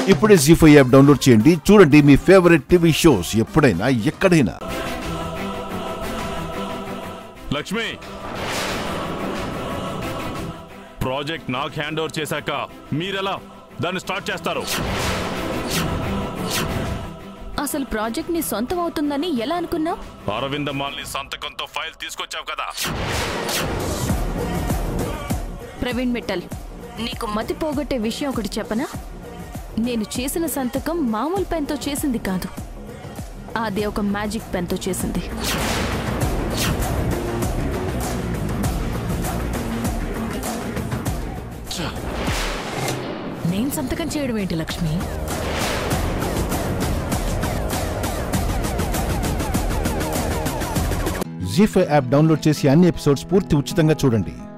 ఇప్పుడే G five app download చేయండి చూడండి మీ ఫేవరెట్ టీవీ షోస్ ఎప్పుడైనా ఎక్కడైనా లక్ష్మి ప్రాజెక్ట్ నాకు హ్యాండ్ ఓవర్ చేశాక మీరెలా దాన్ని స్టార్ట్ చేస్తారు అసలు ప్రాజెక్ట్ నీ సొంతం అవుతుందని ఎలా అనుకున్నావు అరవింద మాల్ని సంతకంతో ఫైల్ తీసుకొచ్చావు కదా ప్రవీణ్ మిట్టల్ నీకు మతి పోగొట్టే విషయం ఒకటి చెప్పనా నేను చేసిన సంతకం మామూలు పెన్తో చేసింది కాదు అది ఒక మ్యాజిక్ పెన్తో చేసింది నేను సంతకం చేయడం ఏంటి Lakshmi Zee five app download చేసి అన్ని ఎపిసోడ్స్ పూర్తి ఉచితంగా చూడండి